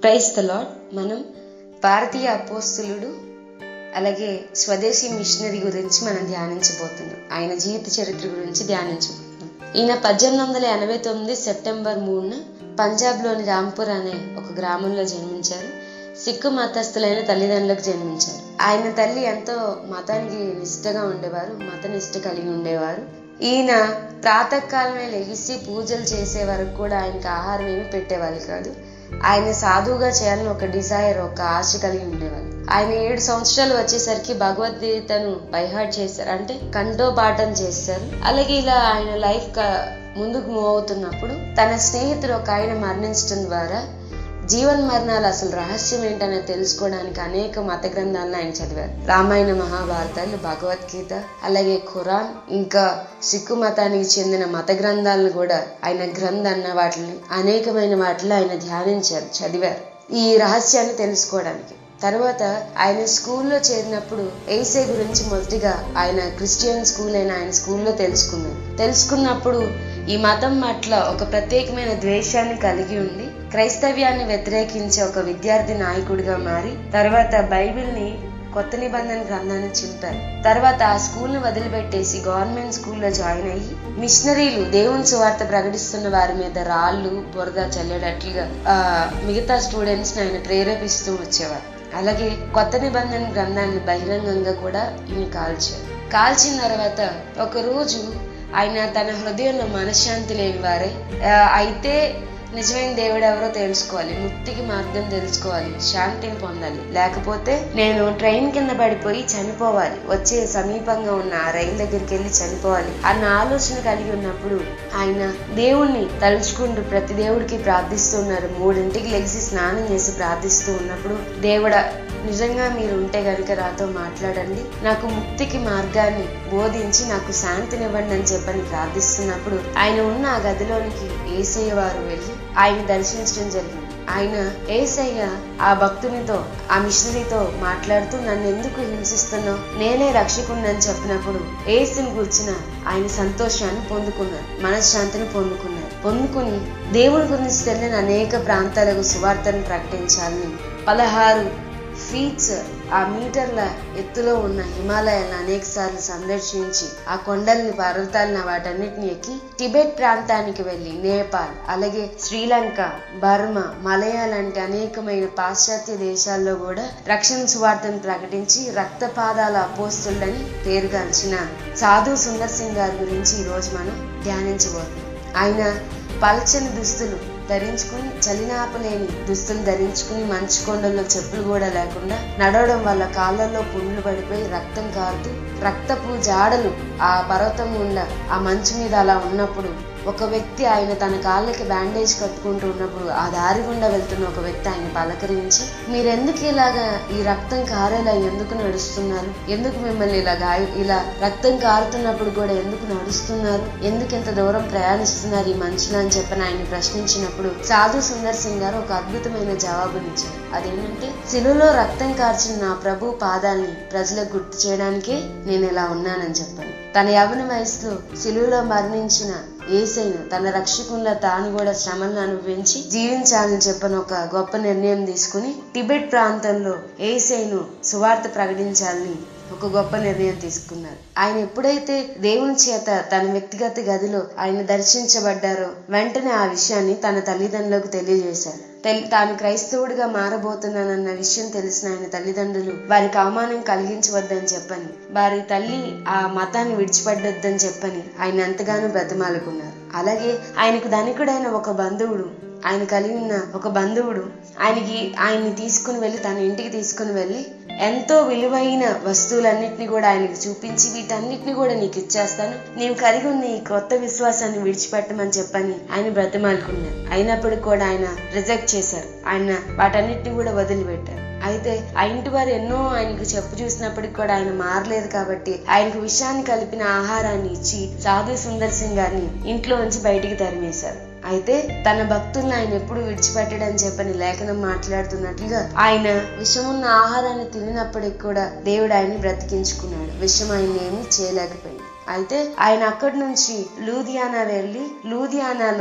price the lord మనం భారతీయ అపోస్తులుడు అలాగే స్వదేశీ మిషనరీ గురించి మనం ధ్యానించబోతున్నాం ఆయన జీవిత చరిత్ర గురించి ధ్యానించబోతున్నాం ఈయన పద్దెనిమిది వందల ఎనభై తొమ్మిది సెప్టెంబర్ మూడున పంజాబ్లోని రాంపూర్ అనే ఒక గ్రామంలో జన్మించారు సిక్కు మతస్థులైన తల్లిదండ్రులకు జన్మించారు ఆయన తల్లి ఎంతో మతానికి నిష్ఠగా ఉండేవారు మత నిష్ఠ కలిగి ఉండేవారు ఈయన ప్రాతకాలమే లెగిసి పూజలు చేసే వరకు కూడా ఆయనకి ఆహారం ఏమి పెట్టేవాళ్ళు కాదు ఆయన సాధువుగా చేయాలని ఒక డిజైర్ ఒక ఆశ కలిగి ఉండేవాళ్ళు ఆయన ఏడు సంవత్సరాలు వచ్చేసరికి భగవద్గీతను బైహార్ట్ చేశారు అంటే కంఠో పాఠం చేశారు అలాగే ఇలా ఆయన లైఫ్ ముందుకు మూవ్ అవుతున్నప్పుడు తన స్నేహితుడు ఒక ఆయన మరణించడం ద్వారా జీవన్ మరణాలు అసలు రహస్యం ఏంటనేది తెలుసుకోవడానికి అనేక మత గ్రంథాలను ఆయన చదివారు రామాయణ మహాభారతాలు భగవద్గీత అలాగే ఖురాన్ ఇంకా సిక్కు మతానికి చెందిన మత గ్రంథాలను కూడా ఆయన గ్రంథ అన్న వాటిని అనేకమైన వాటిలో ఆయన ధ్యానించారు చదివారు ఈ రహస్యాన్ని తెలుసుకోవడానికి తర్వాత ఆయన స్కూల్లో చేరినప్పుడు ఏసే గురించి మొదటిగా ఆయన క్రిస్టియన్ స్కూల్ అయిన ఆయన స్కూల్లో తెలుసుకున్నారు తెలుసుకున్నప్పుడు ఈ మతం పట్ల ఒక ప్రత్యేకమైన ద్వేషాన్ని కలిగి ఉండి క్రైస్తవ్యాన్ని వ్యతిరేకించే ఒక విద్యార్థి నాయకుడిగా మారి తర్వాత బైబిల్ని కొత్త నిబంధన గ్రంథాన్ని చింపారు తర్వాత ఆ స్కూల్ని వదిలిపెట్టేసి గవర్నమెంట్ స్కూల్లో జాయిన్ అయ్యి మిషనరీలు దేవుని సువార్త ప్రకటిస్తున్న వారి మీద రాళ్ళు బురద చల్లేటట్లుగా ఆ మిగతా స్టూడెంట్స్ ఆయన ప్రేరేపిస్తూ వచ్చేవారు అలాగే కొత్త నిబంధన గ్రంథాన్ని బహిరంగంగా కూడా ఈయన కాల్చారు కాల్చిన తర్వాత ఒక రోజు ఆయన తన హృదయంలో మనశ్శాంతి లేని వారే అయితే నిజమైన దేవుడు ఎవరో తెలుసుకోవాలి ముక్తికి మార్గం తెలుసుకోవాలి శాంతిని పొందాలి లేకపోతే నేను ట్రైన్ కింద పడిపోయి చనిపోవాలి వచ్చే సమీపంగా ఉన్న ఆ రైలు దగ్గరికి వెళ్ళి చనిపోవాలి అన్న ఆలోచన కలిగి ఉన్నప్పుడు ఆయన దేవుణ్ణి తలుచుకుంటూ ప్రతి దేవుడికి ప్రార్థిస్తున్నారు మూడింటికి లెగిసి స్నానం చేసి ప్రార్థిస్తూ ఉన్నప్పుడు దేవుడ నిజంగా మీరు ఉంటే గనుక నాతో మాట్లాడండి నాకు ముక్తికి మార్గాన్ని బోధించి నాకు శాంతినివ్వండి అని చెప్పని ప్రార్థిస్తున్నప్పుడు ఆయన ఉన్న ఆ గదిలోనికి ఏసయ్య వారు వెళ్ళి ఆయన దర్శించడం జరిగింది ఆయన ఏసయ్య ఆ భక్తునితో ఆ మిషనరీతో మాట్లాడుతూ నన్ను ఎందుకు హింసిస్తున్నావు నేనే రక్షకుణ్ణని చెప్పినప్పుడు ఏసుని కూర్చిన ఆయన సంతోషాన్ని పొందుకున్నారు మనశ్శాంతిని పొందుకున్నారు పొందుకుని దేవుని గురించి తెలియని అనేక ప్రాంతాలకు సువార్తను ప్రకటించాలని పదహారు ఫీట్స్ ఆ మీటర్ల ఎత్తులో ఉన్న హిమాలయాలను అనేక సార్లు సందర్శించి ఆ కొండల్ని పర్వతాలను వాటన్నిటిని ఎక్కి టిబెట్ ప్రాంతానికి వెళ్ళి నేపాల్ అలాగే శ్రీలంక బర్మా మలయా లాంటి అనేకమైన పాశ్చాత్య దేశాల్లో కూడా రక్షణ సువార్తను ప్రకటించి రక్తపాదాల అపోస్తులని పేరుగాంచిన సాధు సుందర్ సింగ్ గారి గురించి ఈరోజు మనం ధ్యానించబోతున్నాం ఆయన పల్చని దుస్తులు ధరించుకుని చలినాపలేని దుస్తులు ధరించుకుని మంచు కొండల్లో చెప్పులు కూడా లేకుండా నడవడం వల్ల కాళ్ళల్లో పుండ్లు పడిపోయి రక్తం కారుతూ రక్తపు జాడలు ఆ పర్వతం గుండా ఆ మంచు మీద అలా ఉన్నప్పుడు ఒక వ్యక్తి ఆయన తన కాళ్ళకి బ్యాండేజ్ కట్టుకుంటూ ఉన్నప్పుడు ఆ దారి గుండా వెళ్తున్న ఒక వ్యక్తి ఆయన పలకరించి మీరెందుకు ఇలాగా ఈ రక్తం కారేలా ఎందుకు నడుస్తున్నారు ఎందుకు మిమ్మల్ని ఇలా గాయ ఇలా రక్తం కారుతున్నప్పుడు కూడా ఎందుకు నడుస్తున్నారు ఎందుకు ఇంత దూరం ప్రయాణిస్తున్నారు ఈ మనుషులు అని చెప్పని ఆయన ప్రశ్నించినప్పుడు సాధు సుందర్ సింగ్ గారు ఒక అద్భుతమైన జవాబునిచ్చారు అదేంటంటే శిలులో రక్తం కార్చిన నా ప్రభు పాదాల్ని ప్రజలకు గుర్తు చేయడానికే నేను ఇలా ఉన్నానని చెప్పాను తన యవన వయసులో శిలువలో మరణించిన ఏసైను తన రక్షకుల్లో తాను కూడా శ్రమలను అనుభవించి జీవించాలని చెప్పని ఒక గొప్ప నిర్ణయం తీసుకుని టిబెట్ ప్రాంతంలో ఏసైను సువార్త ప్రకటించాలని ఒక గొప్ప నిర్ణయం తీసుకున్నారు ఆయన ఎప్పుడైతే దేవుని చేత తన వ్యక్తిగత గదిలో ఆయన దర్శించబడ్డారో వెంటనే ఆ విషయాన్ని తన తల్లిదండ్రులకు తెలియజేశారు తాను క్రైస్తవుడిగా మారబోతున్నానన్న విషయం తెలిసిన ఆయన తల్లిదండ్రులు వారికి అవమానం కలిగించవద్దని చెప్పని వారి తల్లి ఆ మతాన్ని విడిచిపడ్డొద్దని చెప్పని ఆయన ఎంతగానో బ్రతిమాలుకున్నారు అలాగే ఆయనకు ధనికుడైన ఒక బంధువుడు ఆయన కలిగి ఉన్న ఒక బంధువుడు ఆయనకి ఆయన్ని తీసుకుని వెళ్ళి తన ఇంటికి తీసుకుని వెళ్ళి ఎంతో విలువైన వస్తువులన్నింటినీ కూడా ఆయనకి చూపించి వీటన్నిటిని కూడా నీకు ఇచ్చేస్తాను నీవు కలిగి ఉన్న ఈ కొత్త విశ్వాసాన్ని విడిచిపెట్టమని చెప్పని ఆయన బ్రతిమాలుకున్నారు అయినప్పటికీ కూడా ఆయన రిజెక్ట్ చేశారు ఆయన వాటన్నిటిని కూడా వదిలిపెట్టారు అయితే ఆ ఇంటి వారు ఎన్నో ఆయనకు చెప్పు చూసినప్పటికి కూడా ఆయన మారలేదు కాబట్టి ఆయనకు విషయాన్ని కలిపిన ఆహారాన్ని ఇచ్చి సాధు సుందర్ సింగ్ గారిని ఇంట్లో నుంచి బయటికి తరిమేశారు అయితే తన భక్తుల్ని ఆయన ఎప్పుడు విడిచిపెట్టడని చెప్పని లేఖనం మాట్లాడుతున్నట్లుగా ఆయన విషమున్న ఆహారాన్ని తినప్పటికి కూడా దేవుడు ఆయన్ని బ్రతికించుకున్నాడు విషం ఆయన ఏమీ చేయలేకపోయింది అయితే ఆయన అక్కడి నుంచి లూధియానా వెళ్ళి లూధియానాలో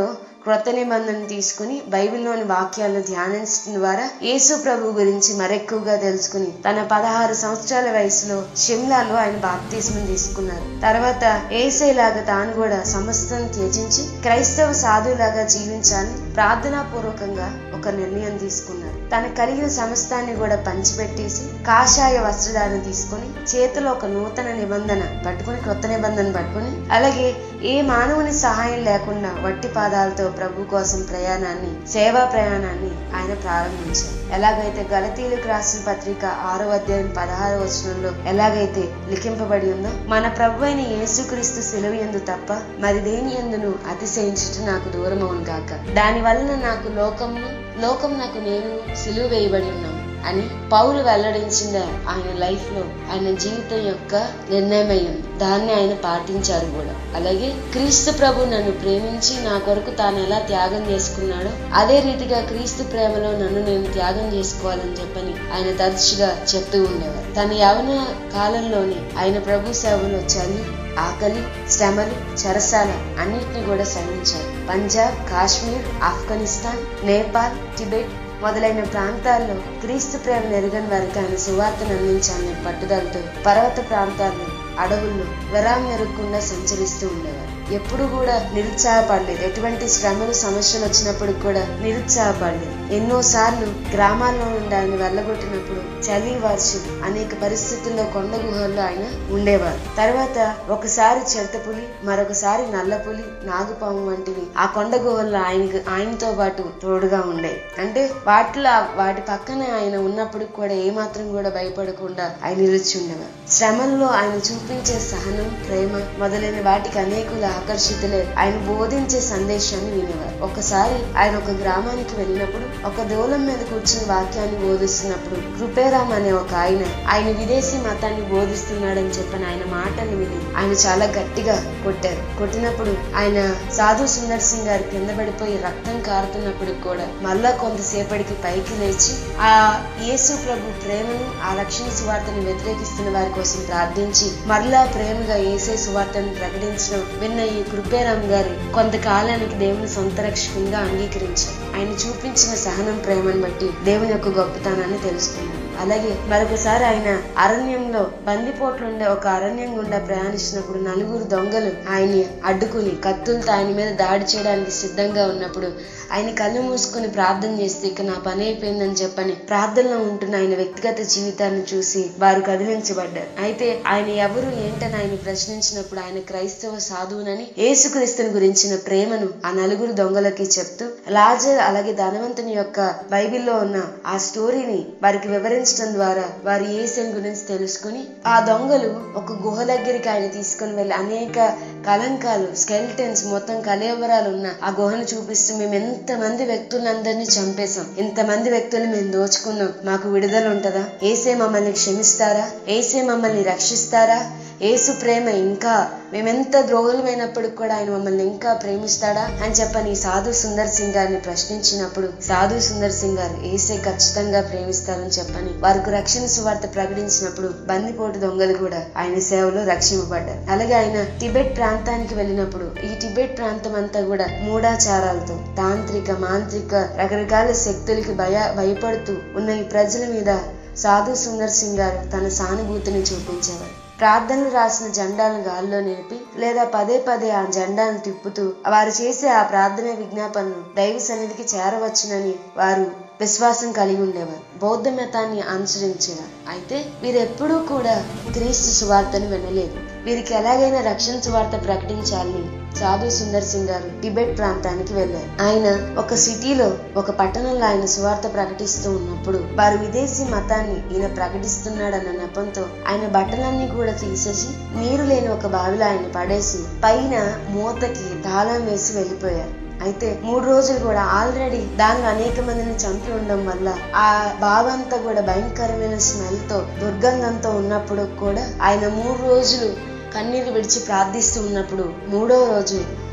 క్రొత్త నిబంధన తీసుకుని బైబిల్లోని వాక్యాలను ధ్యానించడం ద్వారా యేసు ప్రభు గురించి మరెక్కువగా తెలుసుకుని తన పదహారు సంవత్సరాల వయసులో షిమ్లాలో ఆయన బాప్తిస్మం తీసుకున్నారు తర్వాత ఏసేలాగా తాను కూడా సమస్తం త్యజించి క్రైస్తవ సాధులాగా జీవించాలని ప్రార్థనా పూర్వకంగా ఒక నిర్ణయం తీసుకున్నారు తన కలిగిన సమస్తాన్ని కూడా పంచిపెట్టేసి కాషాయ వస్త్రధారణ తీసుకొని చేతిలో ఒక నూతన నిబంధన పట్టుకుని క్రొత్త నిబంధన పట్టుకుని అలాగే ఏ మానవుని సహాయం లేకుండా వట్టి పాదాలతో ప్రభు కోసం ప్రయాణాన్ని సేవా ప్రయాణాన్ని ఆయన ప్రారంభించారు ఎలాగైతే గలతీలకు రాసిన పత్రిక ఆరో అధ్యాయం పదహారో వచనంలో ఎలాగైతే లిఖింపబడి ఉందో మన ప్రభు అయిన యేసుక్రీస్తు సెలవు ఎందు తప్ప మరి దేని ఎందును అతిశయించుట నాకు దూరమవును గాక దాని వలన నాకు లోకము లోకం నాకు నేను సిలువ వేయబడి ఉన్నాను అని పౌలు వెల్లడించిన ఆయన లైఫ్ లో ఆయన జీవితం యొక్క నిర్ణయమై ఉంది దాన్ని ఆయన పాటించారు కూడా అలాగే క్రీస్తు ప్రభు నన్ను ప్రేమించి నా కొరకు తాను ఎలా త్యాగం చేసుకున్నాడో అదే రీతిగా క్రీస్తు ప్రేమలో నన్ను నేను త్యాగం చేసుకోవాలని చెప్పని ఆయన తరచుగా చెప్తూ ఉండేవారు తన యవన కాలంలోనే ఆయన ప్రభు సేవలో చలి ఆకలి శ్రమలు చెరసాల అన్నిటిని కూడా సహించారు పంజాబ్ కాశ్మీర్ ఆఫ్ఘనిస్తాన్ నేపాల్ టిబెట్ మొదలైన ప్రాంతాల్లో క్రీస్తు ప్రేమ ఎరగని వారికి ఆయన సువార్తను అందించాలనే పట్టుదలతో పర్వత ప్రాంతాల్లో అడవుల్లో విరామం ఎరగకుండా సంచరిస్తూ ఉండేవారు ఎప్పుడు కూడా నిరుత్సాహపడలేదు ఎటువంటి శ్రమలు సమస్యలు వచ్చినప్పుడు కూడా నిరుత్సాహపడలేదు ఎన్నో సార్లు గ్రామాల్లో నుండి ఆయన వెళ్ళగొట్టినప్పుడు చలి వర్షం అనేక పరిస్థితుల్లో కొండ గుహల్లో ఆయన ఉండేవారు తర్వాత ఒకసారి చిరుతపులి మరొకసారి నల్లపులి నాగుపాము వంటివి ఆ కొండ గుహల్లో ఆయనకు ఆయనతో పాటు తోడుగా ఉండేవి అంటే వాటిలో వాటి పక్కన ఆయన ఉన్నప్పుడు కూడా ఏమాత్రం కూడా భయపడకుండా ఆయన నిలిచి ఉండేవారు శ్రమల్లో ఆయన చూపించే సహనం ప్రేమ మొదలైన వాటికి అనేకులు ఆకర్షితులే ఆయన బోధించే సందేశాన్ని వినేవారు ఒకసారి ఆయన ఒక గ్రామానికి వెళ్ళినప్పుడు ఒక దూలం మీద కూర్చుని వాక్యాన్ని బోధిస్తున్నప్పుడు కృపేరామ్ అనే ఒక ఆయన ఆయన విదేశీ మతాన్ని బోధిస్తున్నాడని చెప్పిన ఆయన మాటలు విని ఆయన చాలా గట్టిగా కొట్టారు కొట్టినప్పుడు ఆయన సాధు సుందర్ సింగ్ గారు కింద పడిపోయి రక్తం కారుతున్నప్పుడు కూడా మళ్ళా కొంతసేపటికి పైకి లేచి ఆ యేసు ప్రభు ప్రేమను ఆ రక్షణ సువార్తను వ్యతిరేకిస్తున్న వారి కోసం ప్రార్థించి మరలా ప్రేమగా ఏసే సువార్తను ప్రకటించడం విన్న ఈ కృపేరామ్ గారు కొంతకాలానికి దేవుని సొంత రక్షకునిగా అంగీకరించారు ఆయన చూపించిన సహనం ప్రేమను బట్టి దేవుని యొక్క గొప్పతనాన్ని తెలుసుకున్నాడు అలాగే మరొకసారి ఆయన అరణ్యంలో బందిపోట్లుండే ఒక అరణ్యం గుండా ప్రయాణిస్తున్నప్పుడు నలుగురు దొంగలు ఆయన్ని అడ్డుకుని కత్తులతో ఆయన మీద దాడి చేయడానికి సిద్ధంగా ఉన్నప్పుడు ఆయన కళ్ళు మూసుకుని ప్రార్థన చేస్తే ఇక నా పని అయిపోయిందని చెప్పని ప్రార్థనలో ఉంటున్న ఆయన వ్యక్తిగత జీవితాన్ని చూసి వారు కదిలించబడ్డారు అయితే ఆయన ఎవరు ఏంటని ఆయన ప్రశ్నించినప్పుడు ఆయన క్రైస్తవ సాధువునని యేసుక్రీస్తుని గురించిన ప్రేమను ఆ నలుగురు దొంగలకి చెప్తూ లాజర్ అలాగే ధనవంతుని యొక్క బైబిల్లో ఉన్న ఆ స్టోరీని వారికి వివరించడం ద్వారా వారు ఏసన్ గురించి తెలుసుకుని ఆ దొంగలు ఒక గుహ దగ్గరికి ఆయన తీసుకుని వెళ్ళి అనేక కలంకాలు స్కెల్టన్స్ మొత్తం కలేవరాలు ఉన్న ఆ గుహను చూపిస్తూ మేము ఎంతమంది వ్యక్తులందరినీ చంపేశాం ఇంతమంది వ్యక్తులు మేము దోచుకున్నాం మాకు విడుదల ఉంటదా ఏసే మమ్మల్ని క్షమిస్తారా ఏసే మమ్మల్ని రక్షిస్తారా ఏసు ప్రేమ ఇంకా మేమెంత ద్రోహులమైనప్పటికి కూడా ఆయన మమ్మల్ని ఇంకా ప్రేమిస్తాడా అని చెప్పని సాధు సుందర్ సింగ్ గారిని ప్రశ్నించినప్పుడు సాధు సుందర్ సింగ్ గారు ఏసే ఖచ్చితంగా ప్రేమిస్తారని చెప్పని వారికి రక్షణ సువార్త ప్రకటించినప్పుడు బందిపోటు దొంగలు కూడా ఆయన సేవలో రక్షింపబడ్డారు అలాగే ఆయన టిబెట్ ప్రాంతానికి వెళ్ళినప్పుడు ఈ టిబెట్ ప్రాంతం అంతా కూడా మూఢాచారాలతో తాంత్రిక మాంత్రిక రకరకాల శక్తులకి భయ భయపడుతూ ఉన్న ఈ ప్రజల మీద సాధు సుందర్ సింగ్ గారు తన సానుభూతిని చూపించేవారు ప్రార్థనలు రాసిన జెండాలను గాల్లో నిలిపి లేదా పదే పదే ఆ జెండాను తిప్పుతూ వారు చేసే ఆ ప్రార్థన విజ్ఞాపనను దైవ సన్నిధికి చేరవచ్చునని వారు విశ్వాసం కలిగి ఉండేవారు బౌద్ధ మతాన్ని అనుసరించేవారు అయితే వీరెప్పుడూ కూడా క్రీస్తు సువార్తను వినలేదు వీరికి ఎలాగైనా రక్షణ సువార్త ప్రకటించాలని సాధు సుందర్ సింగ్ గారు టిబెట్ ప్రాంతానికి వెళ్లారు ఆయన ఒక సిటీలో ఒక పట్టణంలో ఆయన సువార్త ప్రకటిస్తూ ఉన్నప్పుడు వారు విదేశీ మతాన్ని ఈయన ప్రకటిస్తున్నాడన్న నెపంతో ఆయన బట్టలన్నీ కూడా తీసేసి నీరు లేని ఒక బావిలో ఆయన పడేసి పైన మూతకి తాళం వేసి వెళ్ళిపోయారు అయితే మూడు రోజులు కూడా ఆల్రెడీ దానిలో అనేక మందిని చంపి ఉండడం వల్ల ఆ బావంతా కూడా భయంకరమైన స్మెల్ తో దుర్గంధంతో ఉన్నప్పుడు కూడా ఆయన మూడు రోజులు కన్నీరు విడిచి ప్రార్థిస్తూ ఉన్నప్పుడు మూడో రోజు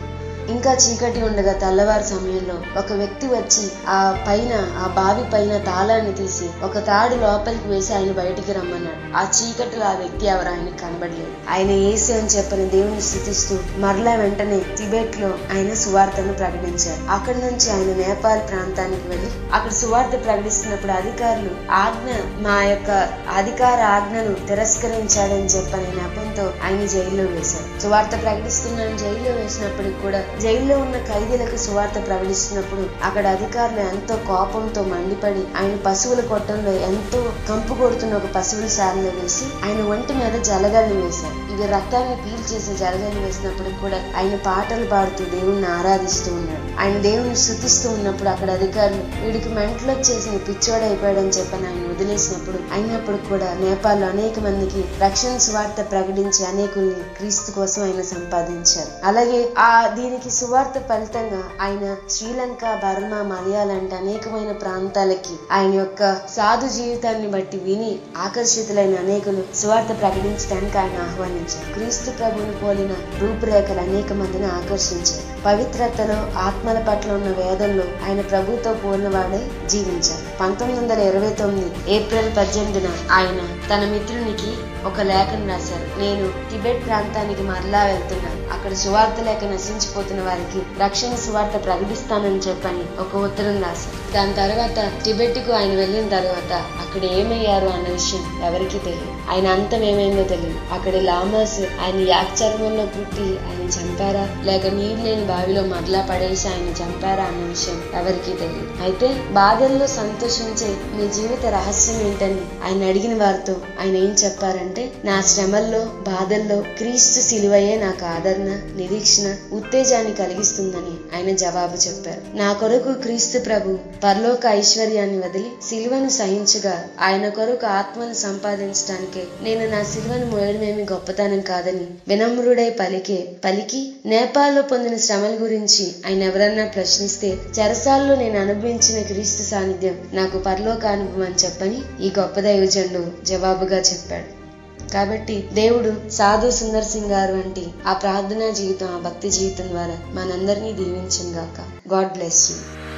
ఇంకా చీకటి ఉండగా తెల్లవారు సమయంలో ఒక వ్యక్తి వచ్చి ఆ పైన ఆ బావి పైన తాళాన్ని తీసి ఒక తాడు లోపలికి వేసి ఆయన బయటికి రమ్మన్నాడు ఆ చీకటిలో ఆ వ్యక్తి ఎవరు ఆయనకు కనబడలేదు ఆయన ఏసు అని చెప్పని దేవుని స్థుతిస్తూ మరలా వెంటనే టిబెట్ లో ఆయన సువార్తను ప్రకటించారు అక్కడి నుంచి ఆయన నేపాల్ ప్రాంతానికి వెళ్ళి అక్కడ సువార్త ప్రకటిస్తున్నప్పుడు అధికారులు ఆజ్ఞ మా యొక్క అధికార ఆజ్ఞను తిరస్కరించాడని చెప్పని నెపంతో ఆయన జైల్లో వేశారు సువార్త ప్రకటిస్తున్నాను జైల్లో వేసినప్పటికి కూడా జైల్లో ఉన్న ఖైదీలకు సువార్త ప్రకటిస్తున్నప్పుడు అక్కడ అధికారులు ఎంతో కోపంతో మండిపడి ఆయన పశువుల కొట్టంలో ఎంతో కంపు కొడుతున్న ఒక పశువుల సారలో వేసి ఆయన ఒంటి మీద జలగల్ని వేశారు ఇవి రక్తాన్ని పీల్చేసి జలగల్ని వేసినప్పుడు కూడా ఆయన పాటలు పాడుతూ దేవుణ్ణి ఆరాధిస్తూ ఉన్నాడు ఆయన దేవుని స్థుతిస్తూ ఉన్నప్పుడు అక్కడ అధికారులు వీడికి మెంటలో చేసిన పిచ్చోడైపోయాడని చెప్పని ఆయన వదిలేసినప్పుడు అయినప్పుడు కూడా నేపాల్లో అనేక మందికి రక్షణ సువార్త ప్రకటించి అనేకుల్ని క్రీస్తు కోసం ఆయన సంపాదించారు అలాగే ఆ దీనికి సువార్త ఫలితంగా ఆయన శ్రీలంక బర్మా మలయాళ అంటే అనేకమైన ప్రాంతాలకి ఆయన యొక్క సాధు జీవితాన్ని బట్టి విని ఆకర్షితులైన అనేకులు సువార్త ప్రకటించడానికి ఆయన ఆహ్వానించారు క్రీస్తు ప్రభుని పోలిన రూపురేఖలు అనేక మందిని ఆకర్షించారు పవిత్రతలో ఆత్మల పట్ల ఉన్న వేదంలో ఆయన ప్రభుతో పోలినవాడై జీవించారు పంతొమ్మిది వందల ఇరవై తొమ్మిది ఏప్రిల్ పద్దెనిమిదిన ఆయన తన మిత్రునికి ఒక లేఖను రాశారు నేను టిబెట్ ప్రాంతానికి మరలా వెళ్తున్నాను అక్కడ సువార్త లేక నశించిపోతున్న వారికి రక్షణ సువార్త ప్రకటిస్తానని చెప్పని ఒక ఉత్తరం రాశారు దాని తర్వాత టిబెట్ కు ఆయన వెళ్ళిన తర్వాత అక్కడ ఏమయ్యారు అన్న విషయం ఎవరికీ తెలియదు ఆయన అంతం ఏమైందో తెలియదు అక్కడ లామాస్ ఆయన యాక్చర్మంలో పుట్టి ఆయన చంపారా లేక నీళ్ళు లేని బావిలో మరలా పడేసి ఆయన చంపారా అన్న విషయం ఎవరికీ తెలియదు అయితే బాధల్లో సంతోషించే మీ జీవిత రహస్యం ఏంటని ఆయన అడిగిన వారితో ఆయన ఏం చెప్పారంటే నా శ్రమల్లో బాధల్లో క్రీస్తు సిలువయే నాకు ఆదరణ నిరీక్షణ ఉత్తేజాన్ని కలిగిస్తుందని ఆయన జవాబు చెప్పారు నా కొరకు క్రీస్తు ప్రభు పరలోక ఐశ్వర్యాన్ని వదిలి సిలువను సహించగా ఆయన కొరకు ఆత్మను సంపాదించడానికే నేను నా సిలువను మోయడమేమి గొప్పతనం కాదని వినమ్రుడై పలికే పలికి నేపాల్లో పొందిన శ్రమల గురించి ఆయన ఎవరన్నా ప్రశ్నిస్తే చెరసాల్లో నేను అనుభవించిన క్రీస్తు సాన్నిధ్యం నాకు పరలోక అనుభవం అని చెప్పని ఈ గొప్ప దైవజనుడు జవాబుగా చెప్పాడు కాబట్టి దేవుడు సాధు సుందర్ సింగ్ గారు వంటి ఆ ప్రార్థనా జీవితం ఆ భక్తి జీవితం ద్వారా మనందరినీ దీవించను గాక గాడ్ బ్లెస్ యూ